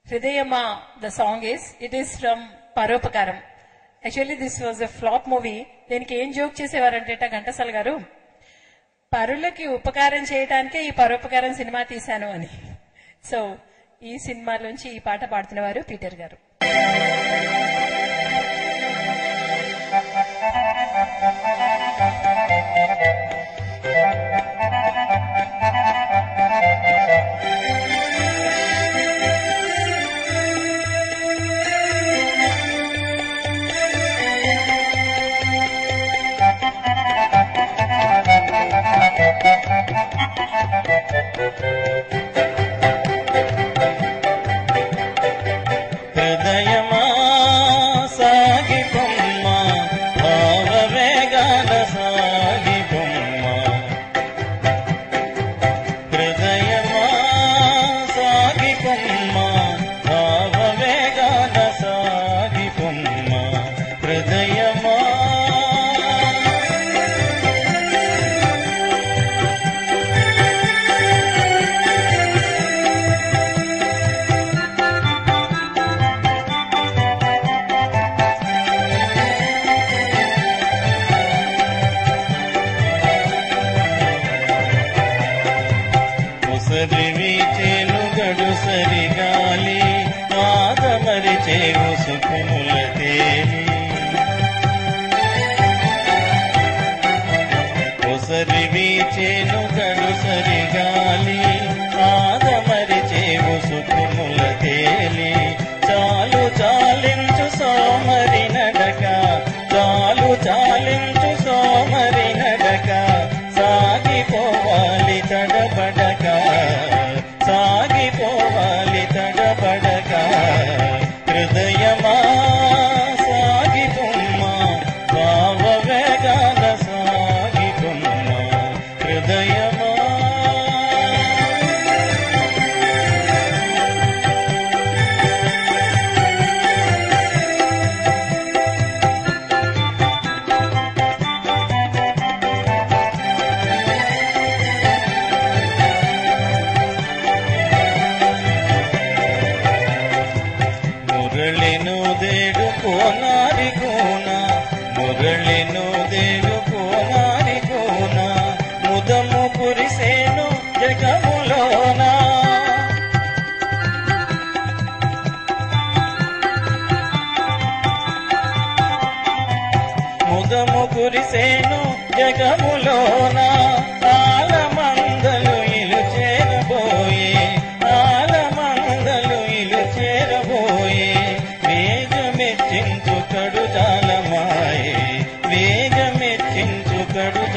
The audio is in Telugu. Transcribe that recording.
హృదయమా the song is it is from Paropakaram actually this was a flop movie దీనికి ఏం జోక్ చేసేవారంటే ఘంటసాల గారు పరులకి ఉపకారం చేయడానికే ఈ పరోపకారం సినిమా తీశాను అని సో ఈ సినిమాలోంచి ఈ పాట పాడుతున్నవారు పీటర్ గారు హృదయమా సాగి బొమ్మ భావవేగాల సాగి బొమ్మ హృదయమా సాగి బొమ్మ భావవేగాల సాగి బొమ్మ హృదయమా ఉసరివి చెలుగడు సరిగాలి ఆదమరి చేవు సుఖముల తేలి ఉసరివి చెలుగడు సరిగాలి ఆదమరి చేవు సుఖముల తేలి చాలు చాలించు సోమరి నడక చాలు చాలించు సోమరి నడక సాగిపోవాలి తడబడక సాగిపోవాలి తడబడక హృదయమా సాగిపోమ్మ భావ వేగాల సాగిపోమ్మ హృదయమా మురళిను దేడు కోనారి కోన మురళిను దేడు కోనారి కోన ముదము కురిసేను జగములోన ముదము కురిసేను జగములోన ఆలమందలు ఇలు చేరబోయే ఆలమందలు ఇలు చేరబోయే వేగమెచ్చించు కడు జాలమాయే వేగమెచ్చించు కడు